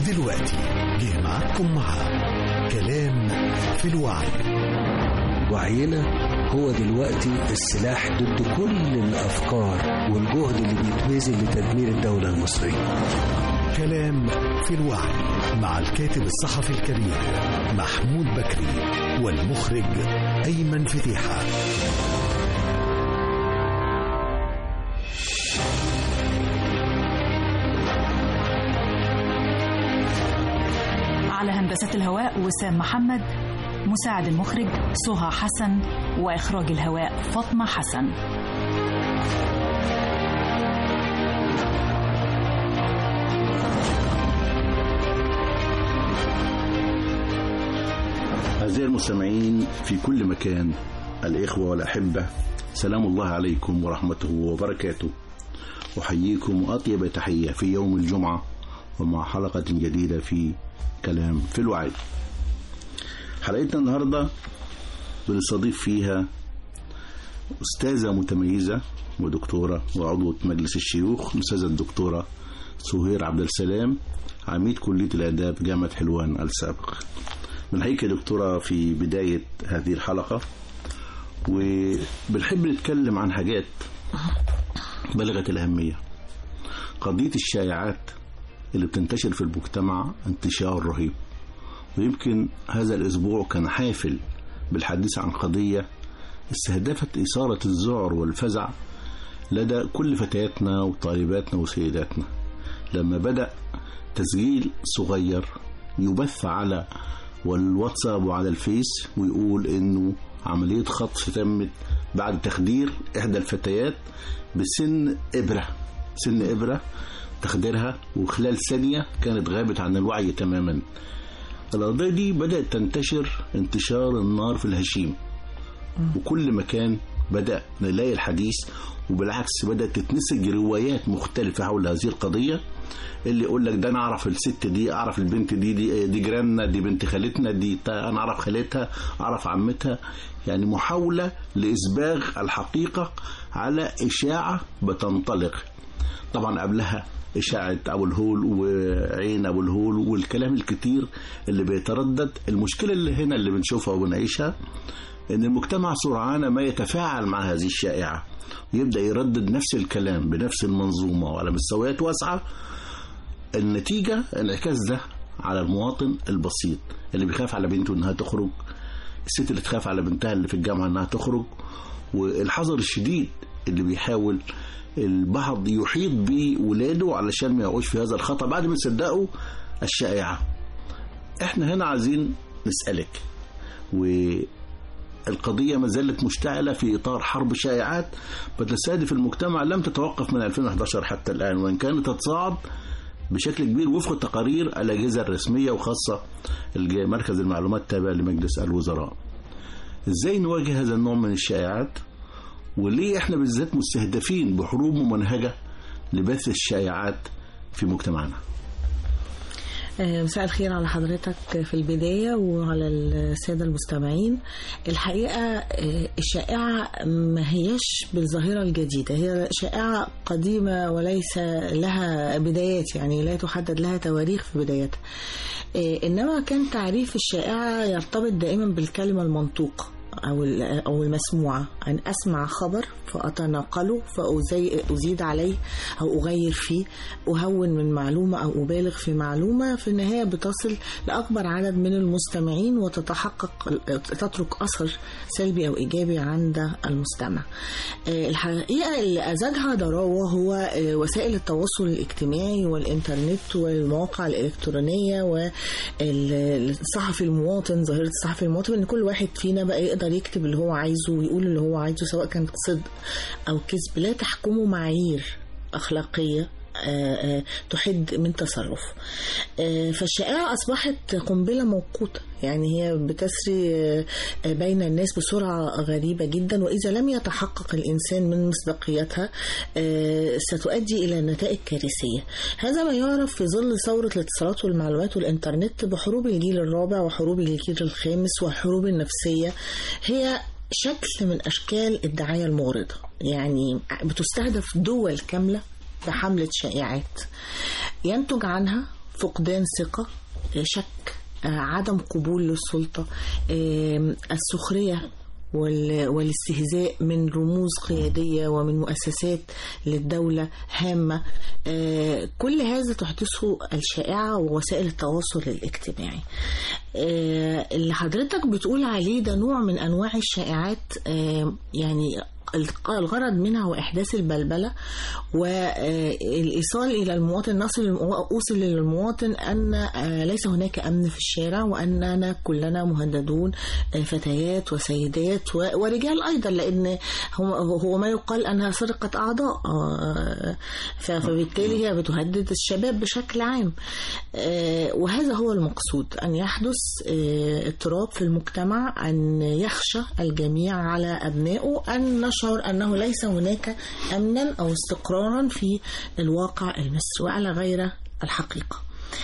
ودلوقتي جه معاكم مع كلام في الوعي وعينا هو دلوقتي السلاح ضد كل الأفكار والجهد اللي بيتبذل لتدمير الدولة المصرية كلام في الوعي مع الكاتب الصحفي الكبير محمود بكري والمخرج أيمن فتيحة على هندسة الهواء وسام محمد مساعد المخرج سهى حسن وإخراج الهواء فاطمة حسن أعزائي المستمعين في كل مكان الإخوة والأحبة سلام الله عليكم ورحمته وبركاته أحييكم أطيب تحية في يوم الجمعة ومع حلقة جديدة في كلام في الوعي حلقتنا النهاردة بنستضيف فيها أستاذة متميزة ودكتورة وعضوة مجلس الشيوخ الأستاذة الدكتورة سهير عبد السلام عميد كلية الآداب جامعة حلوان السابق بنحييك يا دكتورة في بداية هذه الحلقة وبنحب نتكلم عن حاجات بلغت الأهمية قضية الشائعات اللي بتنتشر في المجتمع انتشار رهيب ويمكن هذا الأسبوع كان حافل بالحديث عن قضية استهدفت إثارة الذعر والفزع لدى كل فتياتنا وطالباتنا وسيداتنا لما بدأ تسجيل صغير يبث على والواتساب وعلى الفيس ويقول انه عملية خطف تمت بعد تخدير احدى الفتيات بسن ابرة سن ابرة تخديرها وخلال ثانية كانت غابت عن الوعي تماما القضية دي بدأت تنتشر انتشار النار في الهشيم وكل مكان بدأ نلاقي الحديث وبالعكس بدأت تتنسج روايات مختلفة حول هذه القضية اللي يقول لك ده انا اعرف الست دي اعرف البنت دي دي, دي جيراننا دي بنت خالتنا دي انا اعرف خالتها اعرف عمتها يعني محاولة لإسباغ الحقيقة على إشاعة بتنطلق طبعا قبلها إشاعة أبو الهول وعين أبو الهول والكلام الكتير اللي بيتردد المشكلة اللي هنا اللي بنشوفها وبنعيشها ان المجتمع سرعان ما يتفاعل مع هذه الشائعة ويبدأ يردد نفس الكلام بنفس المنظومة وعلى مستويات واسعة النتيجة انعكاس ده على المواطن البسيط اللي بيخاف على بنته انها تخرج الست اللي تخاف على بنتها اللي في الجامعة انها تخرج والحذر الشديد اللي بيحاول البعض يحيط بولاده علشان ما يقعوش في هذا الخطأ بعد ما يصدقوا الشائعة احنا هنا عايزين نسألك والقضية ما زالت مشتعلة في إطار حرب شائعات بتستهدف المجتمع لم تتوقف من 2011 حتى الآن وإن كانت تتصاعد بشكل كبير وفق تقارير الأجهزة الرسمية وخاصة مركز المعلومات التابع لمجلس الوزراء ازاي نواجه هذا النوع من الشائعات وليه احنا بالذات مستهدفين بحروب ممنهجة لبث الشائعات في مجتمعنا مساء الخير على حضرتك في البداية وعلى السادة المستمعين الحقيقة الشائعة ما هيش بالظاهرة الجديدة هي شائعة قديمة وليس لها بدايات يعني لا تحدد لها تواريخ في بدايتها إنما كان تعريف الشائعة يرتبط دائما بالكلمة المنطوقة أو أو المسموعة أن أسمع خبر فأتناقله فأزيد عليه أو أغير فيه أهون من معلومة أو أبالغ في معلومة في النهاية بتصل لأكبر عدد من المستمعين وتتحقق تترك أثر سلبي أو إيجابي عند المستمع الحقيقة اللي أزادها ضراوة هو وسائل التواصل الاجتماعي والإنترنت والمواقع الإلكترونية والصحفي المواطن ظاهرة الصحفي المواطن إن كل واحد فينا بقى يقدر يكتب اللي هو عايزه ويقول اللي هو عايزه سواء كان صدق أو كذب لا تحكمه معايير أخلاقية تحد من تصرف فالشائعة أصبحت قنبلة موقوتة يعني هي بتسري بين الناس بسرعة غريبة جدا وإذا لم يتحقق الإنسان من مصداقيتها ستؤدي إلى نتائج كارثية هذا ما يعرف في ظل ثورة الاتصالات والمعلومات والإنترنت بحروب الجيل الرابع وحروب الجيل الخامس والحروب النفسية هي شكل من أشكال الدعاية المغرضة يعني بتستهدف دول كاملة بحملة شائعات ينتج عنها فقدان ثقة آه، شك آه، عدم قبول للسلطة آه، السخرية وال- والاستهزاء من رموز قيادية ومن مؤسسات للدولة هامة آه، كل هذا تحدثه الشائعة ووسائل التواصل الاجتماعي آه، اللي حضرتك بتقول عليه ده نوع من أنواع الشائعات آه، يعني الق- الغرض منها هو إحداث البلبلة والإيصال إلى المواطن نصل أوصل للمواطن أن آه، ليس هناك أمن في الشارع وأننا كلنا مهددون آه، فتيات وسيدات و- ورجال أيضا لأن هو هو ما يقال أنها سرقة أعضاء آه، ف- فبالتالي هي بتهدد الشباب بشكل عام آه، وهذا هو المقصود أن يحدث آه، اضطراب في المجتمع أن يخشى الجميع على أبنائه أن نشعر أنه ليس هناك أمنا أو استقرارا في الواقع المصري وعلى غير الحقيقة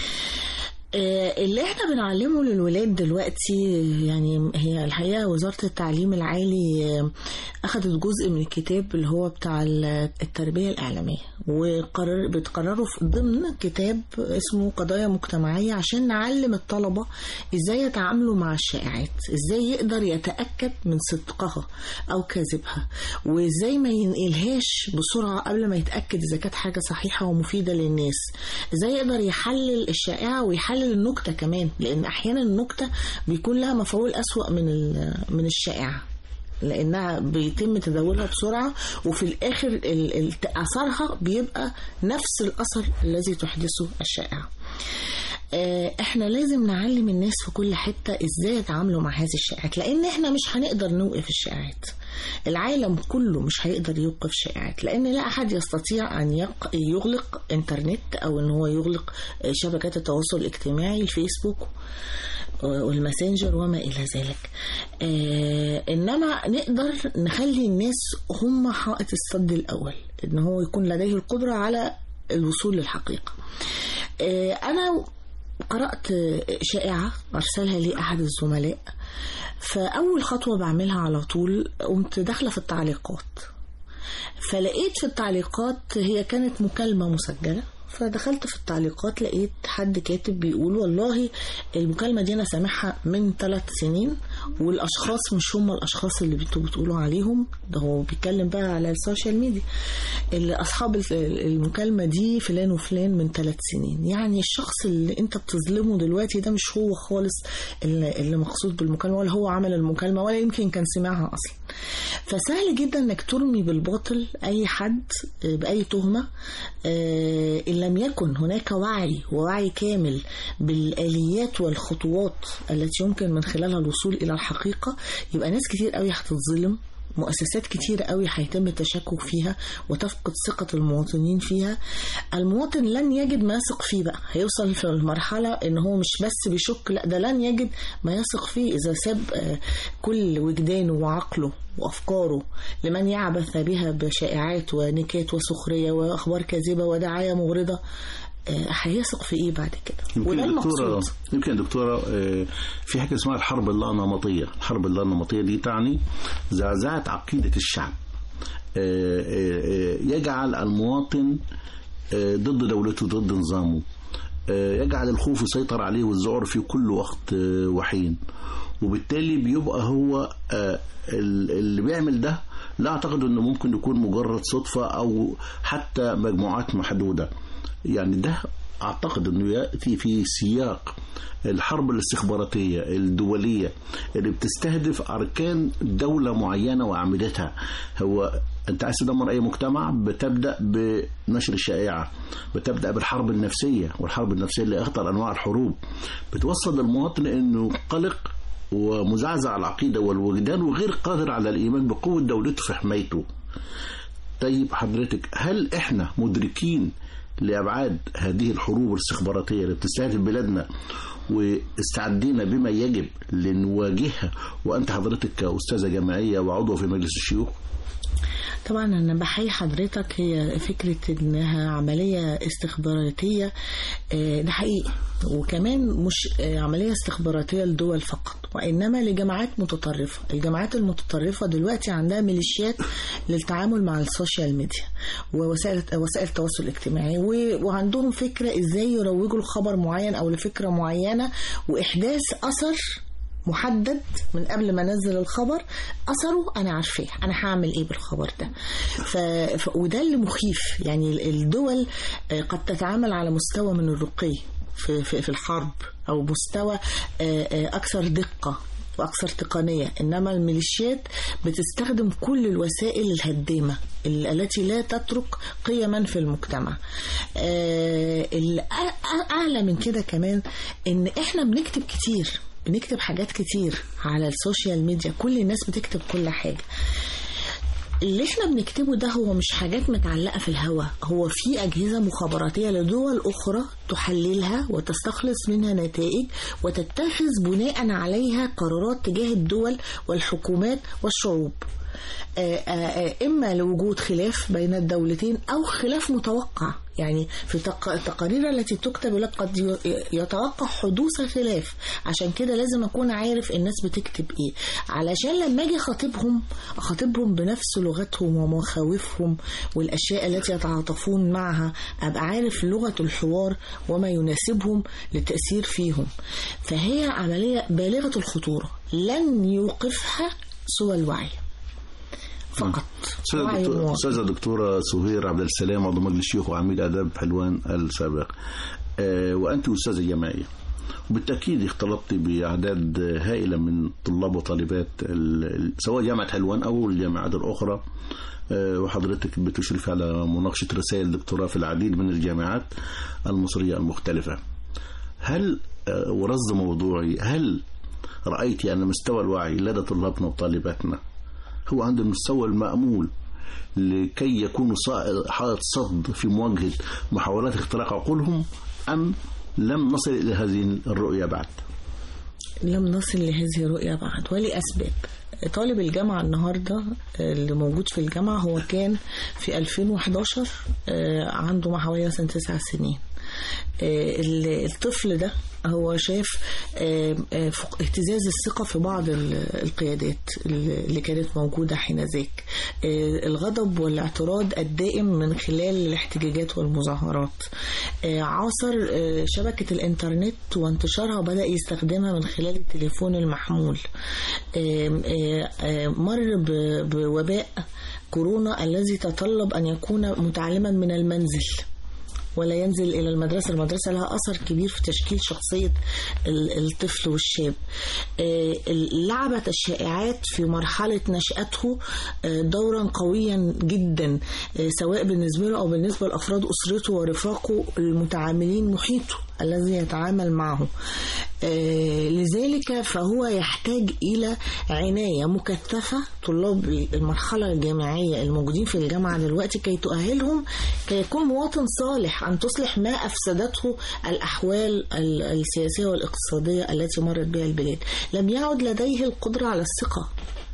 آه، اللي احنا بنعلمه للولاد دلوقتي يعني هي الحقيقة وزارة التعليم العالي آه، أخذت جزء من الكتاب اللي هو بتاع ال- التربية الإعلامية وقرر بتقرروا في ضمن كتاب اسمه قضايا مجتمعية عشان نعلم الطلبة ازاي يتعاملوا مع الشائعات ازاي يقدر يتأكد من صدقها أو كذبها وازاي ما ينقلهاش بسرعة قبل ما يتأكد إذا كانت حاجة صحيحة ومفيدة للناس ازاي يقدر يحلل الشائعة ويحلل النكتة كمان لأن أحيانا النكتة بيكون لها مفعول أسوأ من ال- من الشائعة لانها بيتم تداولها بسرعه وفي الاخر ال- ال- اثرها بيبقى نفس الاثر الذي تحدثه الشائعه آه، احنا لازم نعلم الناس في كل حته ازاي يتعاملوا مع هذه الشائعات لان احنا مش هنقدر نوقف الشائعات العالم كله مش هيقدر يوقف شائعات لان لا احد يستطيع ان يق- يغلق انترنت او ان هو يغلق آه، شبكات التواصل الاجتماعي الفيسبوك والماسنجر وما إلى ذلك آه إنما نقدر نخلي الناس هم حائط الصد الأول إن هو يكون لديه القدرة على الوصول للحقيقة آه أنا قرأت شائعة أرسلها لي أحد الزملاء فأول خطوة بعملها على طول قمت داخلة في التعليقات فلقيت في التعليقات هي كانت مكالمة مسجلة فدخلت في التعليقات لقيت حد كاتب بيقول والله المكالمة دي أنا سامعها من ثلاث سنين والأشخاص مش هم الأشخاص اللي انتوا بتقولوا عليهم ده هو بيتكلم بقى على السوشيال ميديا اللي أصحاب المكالمة دي فلان وفلان من ثلاث سنين يعني الشخص اللي أنت بتظلمه دلوقتي ده مش هو خالص اللي اللي مقصود بالمكالمة ولا هو عمل المكالمة ولا يمكن كان سمعها أصلا فسهل جدا انك ترمي بالباطل اي حد باي تهمه آه، ان لم يكن هناك وعي ووعي كامل بالاليات والخطوات التي يمكن من خلالها الوصول الى الحقيقه يبقى ناس كتير قوي هتتظلم مؤسسات كتير قوي هيتم التشكك فيها وتفقد ثقة المواطنين فيها المواطن لن يجد ما يثق فيه بقى هيوصل في المرحلة ان هو مش بس بيشك لا ده لن يجد ما يثق فيه اذا ساب آه، كل وجدانه وعقله وافكاره لمن يعبث بها بشائعات ونكات وسخرية واخبار كاذبة ودعاية مغرضة آه، هيثق في ايه بعد كده يمكن وده يا دكتورة المقصود يمكن يا دكتورة آه، في حاجة اسمها الحرب اللانمطية الحرب اللانمطية دي تعني زعزعة عقيدة الشعب آه، آه، آه، يجعل المواطن آه، ضد دولته ضد نظامه آه، يجعل الخوف يسيطر عليه والذعر في كل وقت آه، وحين وبالتالي بيبقى هو آه، ال- اللي بيعمل ده لا اعتقد انه ممكن يكون مجرد صدفة او حتى مجموعات محدودة يعني ده اعتقد انه ياتي في سياق الحرب الاستخباراتيه الدوليه اللي بتستهدف اركان دوله معينه واعمدتها هو انت عايز تدمر اي مجتمع بتبدا بنشر الشائعه بتبدا بالحرب النفسيه والحرب النفسيه اللي اخطر انواع الحروب بتوصل المواطن انه قلق ومزعزع العقيده والوجدان وغير قادر على الايمان بقوه دولته في حمايته طيب حضرتك هل احنا مدركين لابعاد هذه الحروب الاستخباراتيه اللي بتستهدف بلادنا واستعدينا بما يجب لنواجهها وانت حضرتك كاستاذه جامعيه وعضو في مجلس الشيوخ طبعا انا بحيي حضرتك هي فكره انها عمليه استخباراتيه آه، ده حقيقي وكمان مش آه، عمليه استخباراتيه لدول فقط وانما لجماعات متطرفه الجماعات المتطرفه دلوقتي عندها ميليشيات للتعامل مع السوشيال ميديا ووسائل وسائل التواصل الاجتماعي و- وعندهم فكره ازاي يروجوا لخبر معين او لفكره معينه واحداث اثر محدد من قبل ما انزل الخبر اثره انا عارفاه انا هعمل ايه بالخبر ده ف... ف... وده اللي مخيف يعني ال- الدول آه، قد تتعامل على مستوى من الرقي في, في, في الحرب او مستوى آه، آه، اكثر دقه واكثر تقنيه انما الميليشيات بتستخدم كل الوسائل الهدامه ال- التي لا تترك قيما في المجتمع آه، الأ- اعلى من كده كمان ان احنا بنكتب كتير بنكتب حاجات كتير على السوشيال ميديا كل الناس بتكتب كل حاجه اللي احنا بنكتبه ده هو مش حاجات متعلقة في الهواء هو في أجهزة مخابراتية لدول أخرى تحللها وتستخلص منها نتائج وتتخذ بناء عليها قرارات تجاه الدول والحكومات والشعوب آه، آه، آه، إما لوجود خلاف بين الدولتين أو خلاف متوقع يعني في تق- التقارير التي تكتب يقول لك قد ي- يتوقع حدوث خلاف عشان كده لازم أكون عارف الناس بتكتب إيه علشان لما أجي أخاطبهم أخاطبهم بنفس لغتهم ومخاوفهم والأشياء التي يتعاطفون معها أبقى عارف لغة الحوار وما يناسبهم للتأثير فيهم فهي عملية بالغة الخطورة لن يوقفها سوى الوعي فقط أستاذة وعي دكتور- المواطن. أستاذة دكتورة سهير عبد السلام عضو مجلس الشيوخ وعميد آداب حلوان السابق آه، وأنت أستاذة جامعية وبالتأكيد اختلطت بأعداد هائلة من طلاب وطالبات ال- ال- سواء جامعة حلوان أو الجامعات الأخرى آه، وحضرتك بتشرف على مناقشة رسائل دكتوراه في العديد من الجامعات المصرية المختلفة هل آه، ورصد موضوعي هل رأيت أن مستوى الوعي لدى طلابنا وطالباتنا هو عند المستوى المأمول لكي يكونوا صا- حائط صد في مواجهة محاولات اختراق عقولهم أم لم نصل إلى هذه الرؤية بعد لم نصل لهذه الرؤية بعد ولأسباب طالب الجامعة النهاردة اللي موجود في الجامعة هو كان في 2011 آه، عنده ما حوالي مثلا تسع سنين آه، ال- الطفل ده هو شاف آه، آه، فق- اهتزاز الثقة في بعض ال- القيادات اللي كانت موجودة حينذاك آه، الغضب والاعتراض الدائم من خلال الاحتجاجات والمظاهرات آه، عاصر آه، شبكة الإنترنت وانتشارها بدأ يستخدمها من خلال التليفون المحمول آم، آه، آه، مر ب- بوباء كورونا الذي تطلب أن يكون متعلما من المنزل ولا ينزل إلى المدرسة المدرسة لها أثر كبير في تشكيل شخصية ال- الطفل والشاب آه، لعبت الشائعات في مرحلة نشأته آه، دورا قويا جدا آه، سواء بالنسبة له أو بالنسبة لأفراد أسرته ورفاقه المتعاملين محيطه الذي يتعامل معه آه، لذلك فهو يحتاج إلى عناية مكثفة طلاب المرحلة الجامعية الموجودين في الجامعة دلوقتي كي تؤهلهم كي يكون مواطن صالح أن تصلح ما أفسدته الأحوال ال- السياسية والاقتصادية التي مرت بها البلاد لم يعد لديه القدرة على الثقة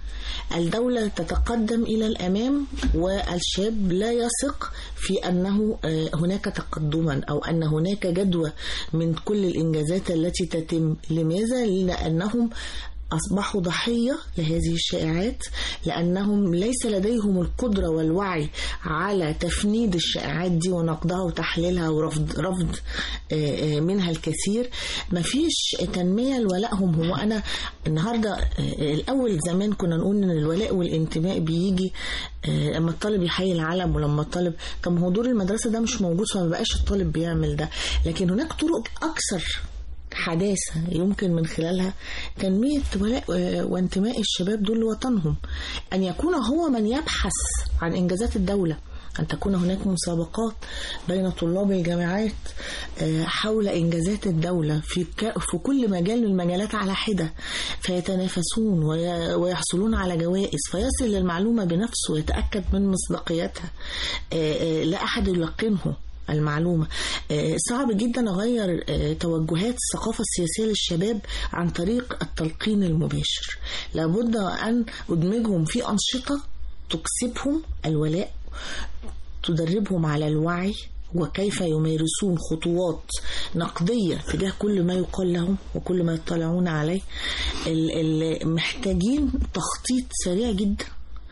الدولة تتقدم إلى الأمام والشاب لا يثق في أنه آه، هناك تقدما أو أن هناك جدوى من كل الإنجازات التي تتم لماذا؟ لأنهم أصبحوا ضحية لهذه الشائعات لأنهم ليس لديهم القدرة والوعي على تفنيد الشائعات دي ونقدها وتحليلها ورفض رفض آه، آه، منها الكثير مفيش تنمية لولائهم هو أنا النهاردة آه، الأول زمان كنا نقول إن الولاء والانتماء بيجي آه، لما الطالب يحيي العلم ولما الطالب طب ما هو دور المدرسة ده مش موجود فما بقاش الطالب بيعمل ده لكن هناك طرق أكثر حداثة يمكن من خلالها تنمية ولاء آه، وانتماء الشباب دول لوطنهم أن يكون هو من يبحث عن إنجازات الدولة أن تكون هناك مسابقات بين طلاب الجامعات آه، حول إنجازات الدولة في ك- في كل مجال من المجالات على حدة فيتنافسون وي- ويحصلون على جوائز فيصل للمعلومة بنفسه ويتأكد من مصداقيتها آه، آه، لا أحد يلقنه المعلومة آه، صعب جدا أغير آه، توجهات الثقافة السياسية للشباب عن طريق التلقين المباشر لابد أن أدمجهم في أنشطة تكسبهم الولاء تدربهم على الوعي وكيف يمارسون خطوات نقدية تجاه كل ما يقال لهم وكل ما يطلعون عليه ال- ال- محتاجين تخطيط سريع جدا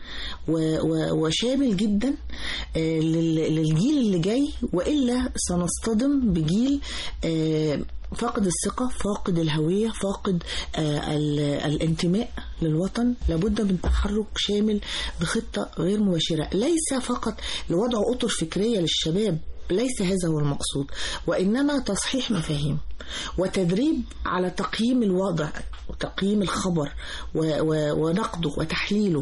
و- و- وشامل جدا آه، لل- للجيل اللي جاي والا سنصطدم بجيل آه، فاقد الثقة فاقد الهوية فاقد آه، ال- الانتماء للوطن لابد من تحرك شامل بخطة غير مباشرة ليس فقط لوضع أطر فكرية للشباب ليس هذا هو المقصود وإنما تصحيح مفاهيم وتدريب على تقييم الوضع وتقييم الخبر و- و- ونقده وتحليله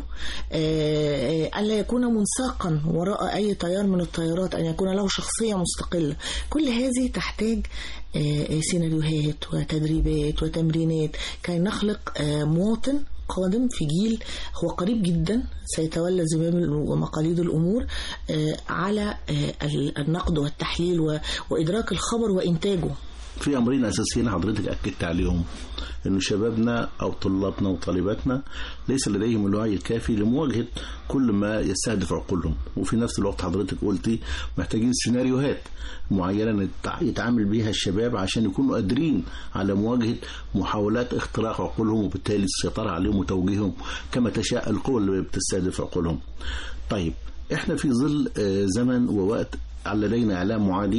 آه، آه، ألا يكون منساقا وراء أي تيار من التيارات أن يكون له شخصية مستقلة كل هذه تحتاج آه، سيناريوهات وتدريبات وتمرينات كي نخلق آه، مواطن قادم في جيل هو قريب جدا سيتولى زمام ومقاليد الأمور آه، على آه، النقد والتحليل و- وإدراك الخبر وإنتاجه في امرين اساسيين حضرتك اكدت عليهم انه شبابنا او طلابنا وطالباتنا ليس لديهم الوعي الكافي لمواجهه كل ما يستهدف عقولهم وفي نفس الوقت حضرتك قلتي محتاجين سيناريوهات معينه نتع- يتعامل بيها الشباب عشان يكونوا قادرين على مواجهه محاولات اختراق عقولهم وبالتالي السيطره عليهم وتوجيههم كما تشاء القوى اللي بتستهدف عقولهم. طيب احنا في ظل آه، زمن ووقت لدينا اعلام معادي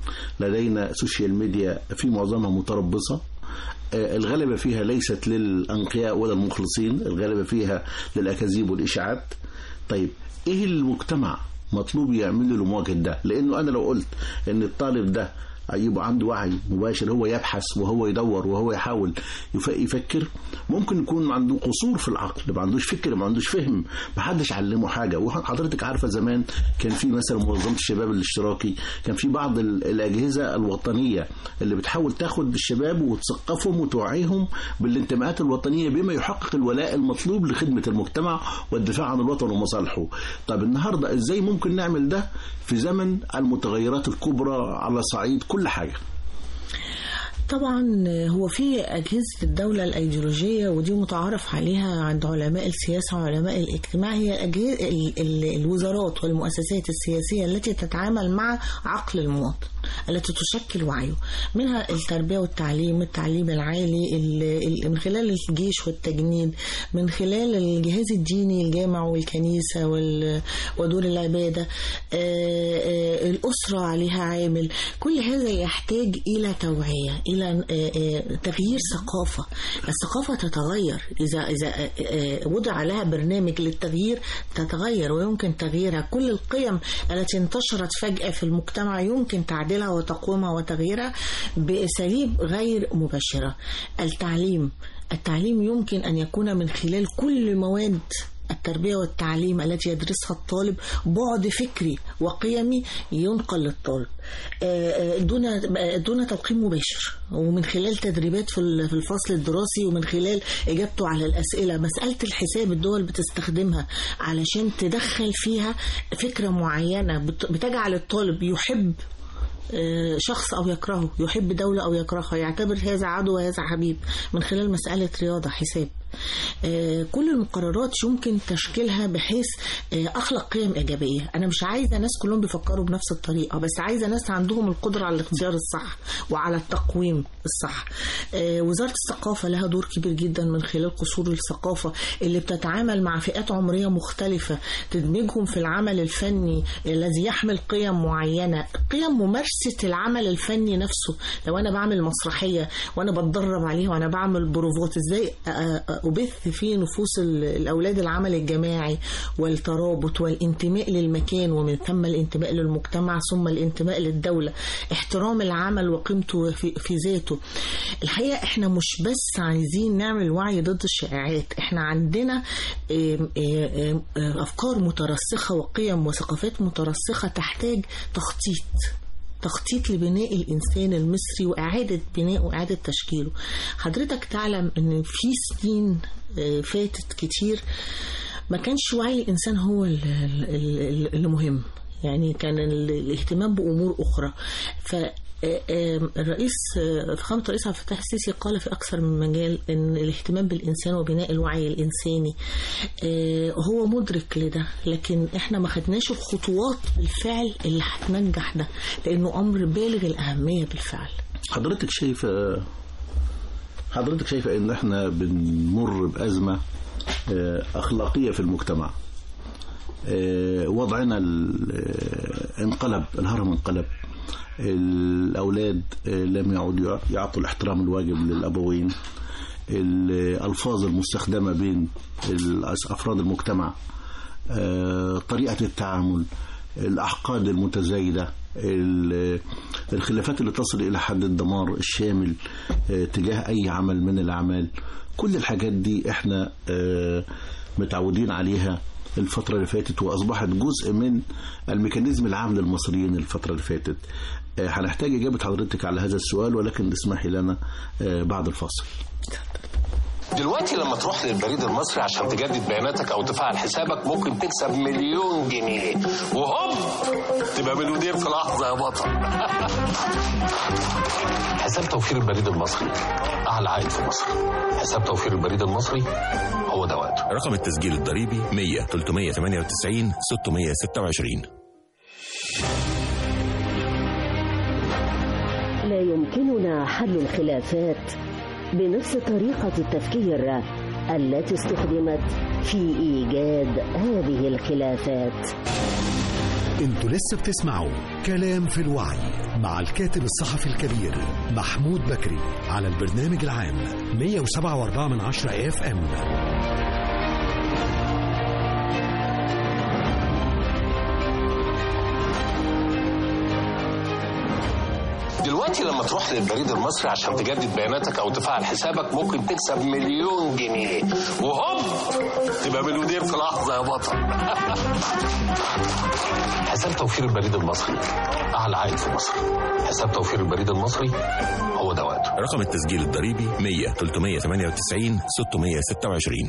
لدينا سوشيال ميديا في معظمها متربصة آه، الغلبة فيها ليست للأنقياء ولا المخلصين الغلبة فيها للأكاذيب والإشاعات طيب إيه المجتمع مطلوب يعمله لمواجهة ده لأنه أنا لو قلت إن الطالب ده يبقى عنده وعي مباشر هو يبحث وهو يدور وهو يحاول يف- يفكر ممكن يكون عنده قصور في العقل ما عندوش فكر ما عندوش فهم ما حدش علمه حاجه وحضرتك عارفه زمان كان في مثلا منظمه الشباب الاشتراكي كان في بعض ال- الاجهزه الوطنيه اللي بتحاول تاخد الشباب وتثقفهم وتوعيهم بالانتماءات الوطنيه بما يحقق الولاء المطلوب لخدمه المجتمع والدفاع عن الوطن ومصالحه طب النهارده ازاي ممكن نعمل ده في زمن المتغيرات الكبرى على صعيد كل حاجه طبعا هو في أجهزة الدولة الأيديولوجية ودي متعارف عليها عند علماء السياسة وعلماء الاجتماع هي أجهزة ال- ال- الوزارات والمؤسسات السياسية التي تتعامل مع عقل المواطن التي تشكل وعيه منها التربية والتعليم التعليم العالي ال- ال- من خلال الجيش والتجنيد من خلال الجهاز الديني الجامع والكنيسة وال- ودور العبادة آه، آه، الأسرة عليها عامل كل هذا يحتاج إلى توعية إلى آه، آه، تغيير ثقافة الثقافة تتغير إذا إذا آه، آه، وضع لها برنامج للتغيير تتغير ويمكن تغييرها كل القيم التي انتشرت فجأة في المجتمع يمكن تعديلها وتقويمها وتغييرها بأساليب غير مباشرة التعليم التعليم يمكن أن يكون من خلال كل مواد التربية والتعليم التي يدرسها الطالب بعد فكري وقيمي ينقل للطالب آه، آه، دون آه، دون تلقين مباشر ومن خلال تدريبات في ال- في الفصل الدراسي ومن خلال إجابته على الأسئلة مسألة الحساب الدول بتستخدمها علشان تدخل فيها فكرة معينة بت- بتجعل الطالب يحب آه، شخص أو يكرهه يحب دولة أو يكرهها يعتبر هذا عدو وهذا حبيب من خلال مسألة رياضة حساب آه، كل المقررات يمكن تشكيلها بحيث آه، أخلق قيم إيجابية أنا مش عايزة ناس كلهم بيفكروا بنفس الطريقة بس عايزة ناس عندهم القدرة على الاختيار الصح وعلى التقويم الصح آه، وزارة الثقافة لها دور كبير جدا من خلال قصور الثقافة اللي بتتعامل مع فئات عمرية مختلفة تدمجهم في العمل الفني الذي يحمل قيم معينة قيم ممارسة العمل الفني نفسه لو أنا بعمل مسرحية وأنا بتدرب عليها وأنا بعمل بروفات إزاي أ- أ- أبث في نفوس ال- الأولاد العمل الجماعي والترابط والانتماء للمكان ومن ثم الانتماء للمجتمع ثم الانتماء للدولة احترام العمل وقيمته في, في ذاته الحقيقة احنا مش بس عايزين نعمل وعي ضد الشائعات احنا عندنا آم، آم، آم، أفكار مترسخة وقيم وثقافات مترسخة تحتاج تخطيط تخطيط لبناء الإنسان المصري وإعادة بنائه وإعادة تشكيله حضرتك تعلم أن في سنين آه، فاتت كتير ما كانش وعي الإنسان هو ال- ال- ال- اللي مهم يعني كان ال- الاهتمام بأمور أخرى ف آه، آه، الرئيس آه، فخامة الرئيس عبد الفتاح السيسي قال في أكثر من مجال أن الاهتمام بالإنسان وبناء الوعي الإنساني آه، هو مدرك لده لكن إحنا ما خدناش الخطوات بالفعل اللي هتنجح ده لأنه أمر بالغ الأهمية بالفعل حضرتك شايفة حضرتك شايفة ان احنا بنمر بأزمة آه، أخلاقية في المجتمع آه، وضعنا ال- آه، انقلب الهرم انقلب الأولاد آه، لم يعودوا يعطوا الاحترام الواجب للأبوين الألفاظ المستخدمة بين الأس- أفراد المجتمع آه، طريقة التعامل الأحقاد المتزايدة ال- الخلافات اللي تصل إلى حد الدمار الشامل آه، تجاه أي عمل من الأعمال كل الحاجات دي احنا آه، متعودين عليها الفترة اللي فاتت وأصبحت جزء من الميكانيزم العام للمصريين الفترة اللي فاتت آه، هنحتاج إجابة حضرتك على هذا السؤال ولكن اسمحي لنا آه، بعد الفاصل دلوقتي لما تروح للبريد المصري عشان تجدد بياناتك او تفعل حسابك ممكن تكسب مليون جنيه وهوب تبقى مليونير في لحظه يا بطل حساب توفير البريد المصري اعلى عائد في مصر حساب توفير البريد المصري هو ده وقته رقم التسجيل الضريبي 100 398 626 لا يمكننا حل الخلافات بنفس طريقة التفكير التي استخدمت في إيجاد هذه الخلافات انتوا لسه بتسمعوا كلام في الوعي مع الكاتب الصحفي الكبير محمود بكري على البرنامج العام 107.4 من عشرة اف ام دلوقتي لما تروح للبريد المصري عشان تجدد بياناتك او تفعل حسابك ممكن تكسب مليون جنيه وهوب تبقى مليونير في لحظه يا بطل حساب توفير البريد المصري اعلى عائد في مصر حساب توفير البريد المصري هو ده وقته رقم التسجيل الضريبي 100 398 626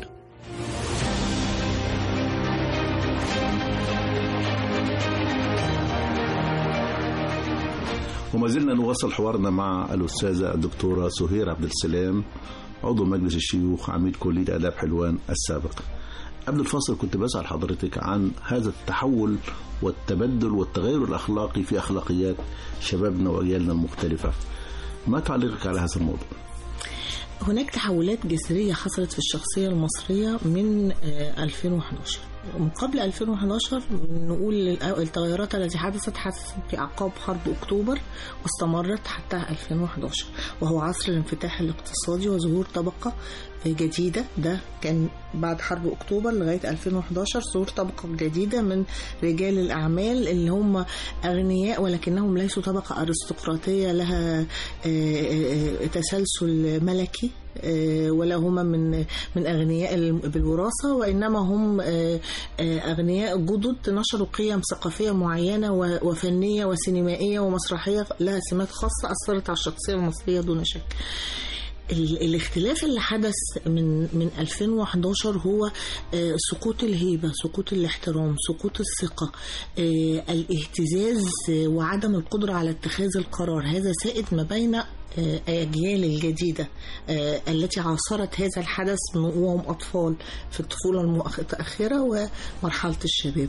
وما زلنا نواصل حوارنا مع الأستاذة الدكتورة سهير عبد السلام عضو مجلس الشيوخ عميد كلية آداب حلوان السابق قبل الفاصل كنت بسأل حضرتك عن هذا التحول والتبدل والتغير الأخلاقي في أخلاقيات شبابنا وأجيالنا المختلفة ما تعليقك على هذا الموضوع؟ هناك تحولات جذرية حصلت في الشخصية المصرية من آه، 2011 من قبل 2011 نقول التغيرات التي حدثت حدثت في أعقاب حرب أكتوبر واستمرت حتى 2011 وهو عصر الانفتاح الاقتصادي وظهور طبقة جديدة ده كان بعد حرب أكتوبر لغاية 2011 ظهور طبقة جديدة من رجال الأعمال اللي هم أغنياء ولكنهم ليسوا طبقة أرستقراطية لها آه، آه، تسلسل ملكي آه، ولا هم من من اغنياء الم- بالوراثه وانما هم آه، آه، اغنياء جدد نشروا قيم ثقافيه معينه و- وفنيه وسينمائيه ومسرحيه لها سمات خاصه اثرت على الشخصيه المصريه دون شك. ال- الاختلاف اللي حدث من من 2011 هو آه، سقوط الهيبه، سقوط الاحترام، سقوط الثقه، آه، الاهتزاز آه، وعدم القدره على اتخاذ القرار، هذا سائد ما بين آه، أجيال الجديدة آه، التي عاصرت هذا الحدث من- وهم أطفال في الطفولة المتأخرة ومرحلة الشباب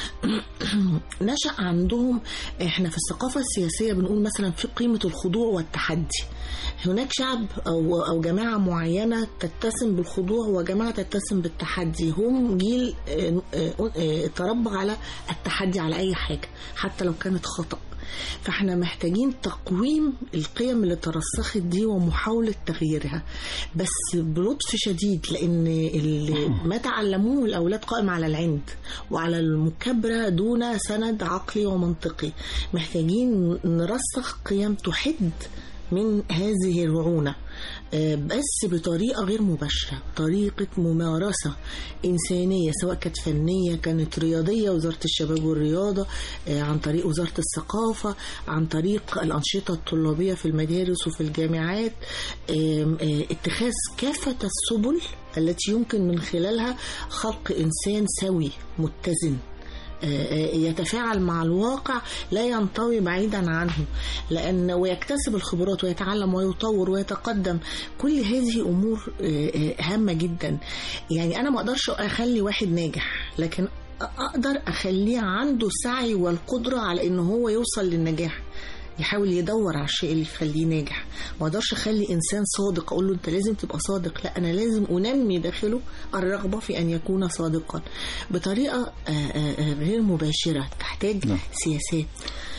نشأ عندهم احنا في الثقافة السياسية بنقول مثلا في قيمة الخضوع والتحدي هناك شعب أو, أو جماعة معينة تتسم بالخضوع وجماعة تتسم بالتحدي هم جيل آه، آه، آه، تربى على التحدي على أي حاجة حتى لو كانت خطأ فاحنا محتاجين تقويم القيم اللي ترسخت دي ومحاولة تغييرها بس بلطف شديد لأن اللي ما تعلموه الأولاد قائم على العند وعلى المكابرة دون سند عقلي ومنطقي محتاجين نرسخ قيم تحد من هذه الرعونة آه، بس بطريقة غير مباشرة طريقة ممارسة إنسانية سواء كانت فنية كانت رياضية وزارة الشباب والرياضة آه، عن طريق وزارة الثقافة عن طريق الأنشطة الطلابية في المدارس وفي الجامعات آم، آه، اتخاذ كافة السبل التي يمكن من خلالها خلق إنسان سوي متزن يتفاعل مع الواقع لا ينطوي بعيدا عنه لأن ويكتسب الخبرات ويتعلم ويطور ويتقدم كل هذه أمور هامة جدا يعني أنا ما أقدرش أخلي واحد ناجح لكن أقدر أخليه عنده سعي والقدرة على إن هو يوصل للنجاح يحاول يدور على الشيء اللي يخليه ناجح ما اقدرش اخلي انسان صادق اقول له انت لازم تبقى صادق لا انا لازم انمي داخله الرغبه في ان يكون صادقا بطريقه غير مباشره تحتاج نعم. سياسات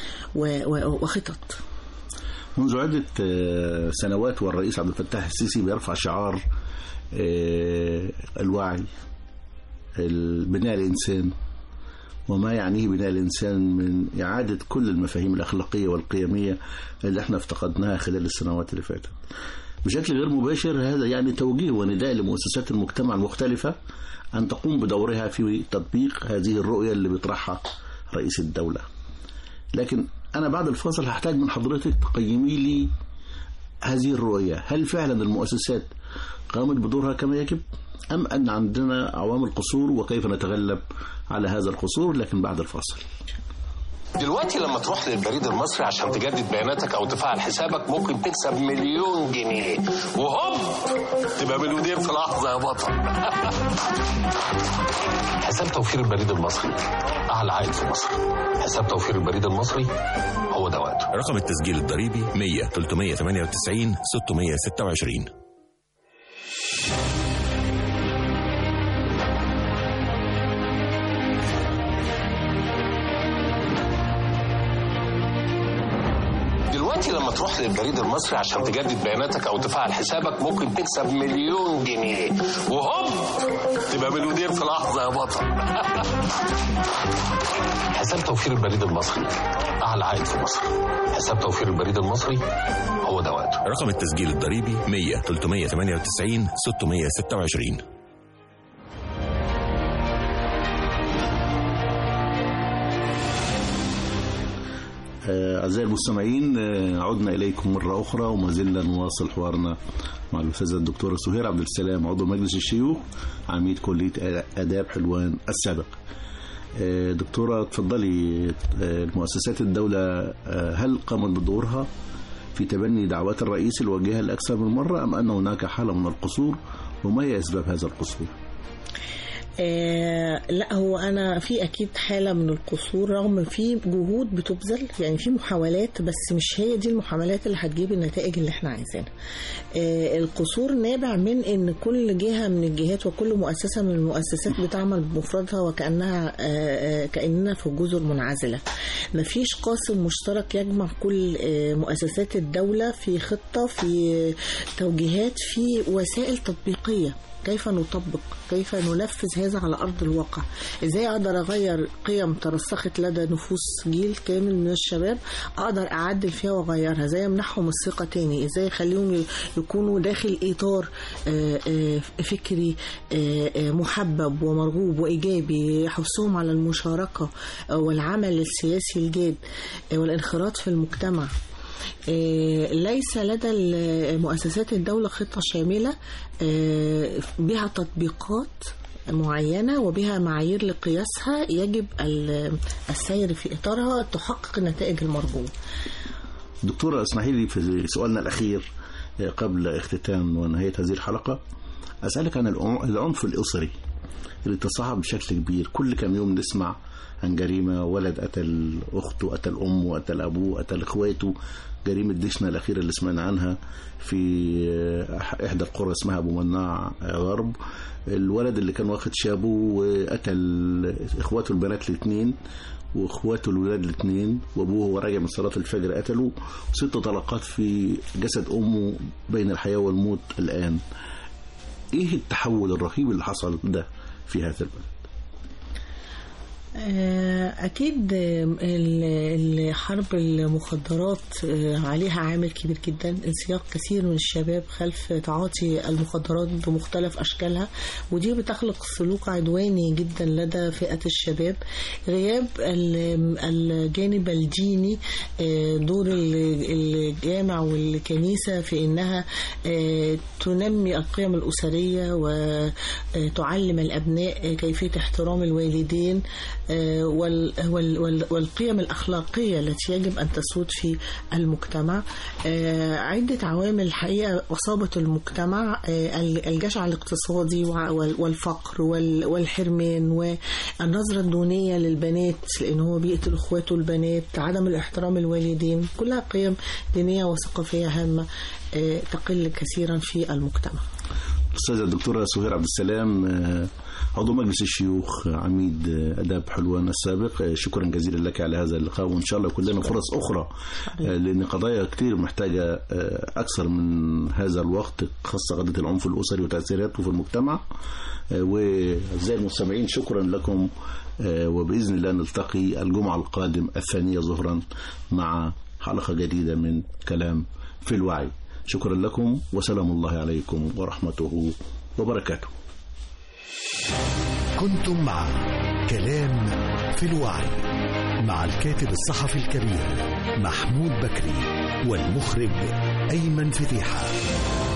وخطط منذ عدة سنوات والرئيس عبد الفتاح السيسي بيرفع شعار الوعي بناء الإنسان وما يعنيه بناء الإنسان من إعادة كل المفاهيم الأخلاقية والقيمية اللي احنا افتقدناها خلال السنوات اللي فاتت بشكل غير مباشر هذا يعني توجيه ونداء لمؤسسات المجتمع المختلفة أن تقوم بدورها في تطبيق هذه الرؤية اللي بيطرحها رئيس الدولة لكن أنا بعد الفاصل هحتاج من حضرتك تقيمي لي هذه الرؤية هل فعلا المؤسسات قامت بدورها كما يجب أم أن عندنا عوامل قصور وكيف نتغلب على هذا القصور لكن بعد الفاصل دلوقتي لما تروح للبريد المصري عشان تجدد بياناتك او تفعل حسابك ممكن تكسب مليون جنيه وهوب تبقى مليونير في لحظه يا بطل حساب توفير البريد المصري اعلى عائد في مصر حساب توفير البريد المصري هو ده وقته رقم التسجيل الضريبي 100 398 626 دلوقتي لما تروح للبريد المصري عشان تجدد بياناتك او تفعل حسابك ممكن تكسب مليون جنيه وهوب تبقى مليونير في لحظه يا بطل حساب توفير البريد المصري اعلى عائد في مصر حساب توفير البريد المصري هو ده وقته رقم التسجيل الضريبي 100 398 626 أعزائي المستمعين عدنا إليكم مرة أخرى وما زلنا نواصل حوارنا مع الأستاذة الدكتورة سهير عبد السلام عضو مجلس الشيوخ عميد كلية آداب حلوان السابق دكتورة تفضلي مؤسسات الدولة هل قامت بدورها في تبني دعوات الرئيس الواجهة لأكثر من مرة أم أن هناك حالة من القصور وما هي أسباب هذا القصور؟ آه لا هو انا في اكيد حاله من القصور رغم في جهود بتبذل يعني في محاولات بس مش هي دي المحاولات اللي هتجيب النتائج اللي احنا عايزينها آه القصور نابع من ان كل جهه من الجهات وكل مؤسسه من المؤسسات بتعمل بمفردها وكانها آه كاننا في جزر منعزله مفيش قاسم مشترك يجمع كل مؤسسات الدوله في خطه في توجيهات في وسائل تطبيقيه كيف نطبق كيف ننفذ هذا على أرض الواقع إزاي أقدر أغير قيم ترسخت لدى نفوس جيل كامل من الشباب أقدر أعدل فيها وأغيرها إزاي أمنحهم الثقة تاني إزاي أخليهم يكونوا داخل إطار فكري محبب ومرغوب وإيجابي يحثهم على المشاركة والعمل السياسي الجاد والانخراط في المجتمع ليس لدى مؤسسات الدولة خطة شاملة بها تطبيقات معينة وبها معايير لقياسها يجب السير في إطارها تحقق النتائج المرجوة دكتورة اسمحي لي في سؤالنا الأخير قبل اختتام ونهاية هذه الحلقة أسألك عن العنف الأسري اللي تصاعد بشكل كبير كل كم يوم نسمع عن جريمة ولد قتل أخته قتل أمه قتل أبوه قتل إخواته جريمة دشنا الأخيرة اللي سمعنا عنها في إحدى القرى اسمها أبو مناع غرب الولد اللي كان واخد شابه وقتل إخواته البنات الاثنين واخواته الولاد الاثنين وابوه وهو راجع من صلاه الفجر قتلوا ست طلقات في جسد امه بين الحياه والموت الان ايه التحول الرهيب اللي حصل ده في هذا البلد أكيد حرب المخدرات عليها عامل كبير جدا انسياق كثير من الشباب خلف تعاطي المخدرات بمختلف أشكالها ودي بتخلق سلوك عدواني جدا لدى فئة الشباب غياب الجانب الديني دور الجامع والكنيسة في إنها تنمي القيم الأسرية وتعلم الأبناء كيفية احترام الوالدين آه، وال- وال- وال- والقيم الأخلاقية التي يجب أن تسود في المجتمع آه، عدة عوامل الحقيقة أصابت المجتمع آه، الجشع الاقتصادي وع- وال- والفقر وال- والحرمان والنظرة الدونية للبنات لأن هو بيقتل إخواته البنات عدم الاحترام الوالدين كلها قيم دينية وثقافية هامة آه، تقل كثيرا في المجتمع الأستاذة الدكتورة سهير عبد السلام آه، عضو مجلس الشيوخ آه، عميد آه، آداب حلوان السابق آه، شكرا جزيلا لك على هذا اللقاء وإن شاء الله يكون لنا فرص أخرى آه، لأن قضايا كتير محتاجة آه، أكثر من هذا الوقت خاصة قضية العنف الأسري وتأثيراته في المجتمع آه، وأعزائي المستمعين شكرا لكم آه، وبإذن الله نلتقي الجمعة القادم الثانية ظهرا مع حلقة جديدة من كلام في الوعي شكرا لكم وسلام الله عليكم ورحمته وبركاته كنتم مع كلام في الوعي مع الكاتب الصحفي الكبير محمود بكري والمخرج أيمن فتيحة